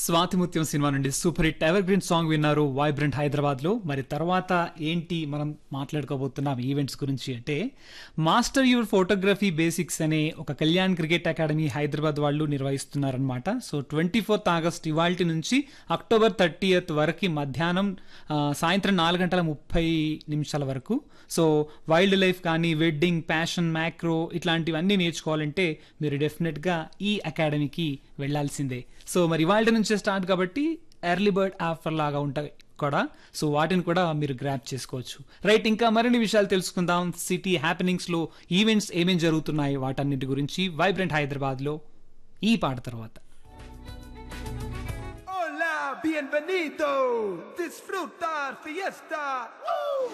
Swathi Muthyam cinema నుండి super hit evergreen song విన్నారు vibrant Hyderabad లో మరి తర్వాత ఏంటి మనం మాట్లాడుకోబోతున్నాం ఈవెంట్స్ గురించి అంటే మాస్టర్ యువర్ ఫోటోగ్రఫీ బేసిక్స్ అనే ఒక కళ్యాణ్ క్రికెట్ అకాడమీ హైదరాబాద్ వాళ్ళు నిర్వహిస్తున్నారనమాట సో ట్వంటీ ఫోర్త్ ఆగస్ట్ ఇవాల్టి నుంచి అక్టోబర్ థర్టీయత్ వరకు మధ్యాహ్నం ఆ, సాయంత్రం నాలుగు గంటల ముప్పై నిమిషాల వరకు సో వైల్డ్ లైఫ్ కానీ వెడ్డింగ్ ప్యాషన్ మ్యాక్రో ఇట్లాంటివన్నీ నేర్చుకోవాలంటే మీరు డెఫినెట్గా ఈ అకాడమీకి వెళ్ళాల్సిందే సో మరి ఇవాళ నుంచే స్టార్ట్ కాబట్టి ఎర్లీ బర్డ్ ఆఫర్ లాగా ఉంటాయి కూడా సో వాటిని కూడా మీరు గ్రాప్ చేసుకోవచ్చు రైట్ ఇంకా మరిన్ని విషయాలు తెలుసుకుందాం సిటీ హ్యాపెనింగ్స్ లో ఈవెంట్స్ ఏమేం జరుగుతున్నాయి వాటన్నిటి గురించి వైబ్రెంట్ హైదరాబాద్ లో ఈ పాట తర్వాత Hola, bienvenido. Disfrutar fiesta. ¡Woo!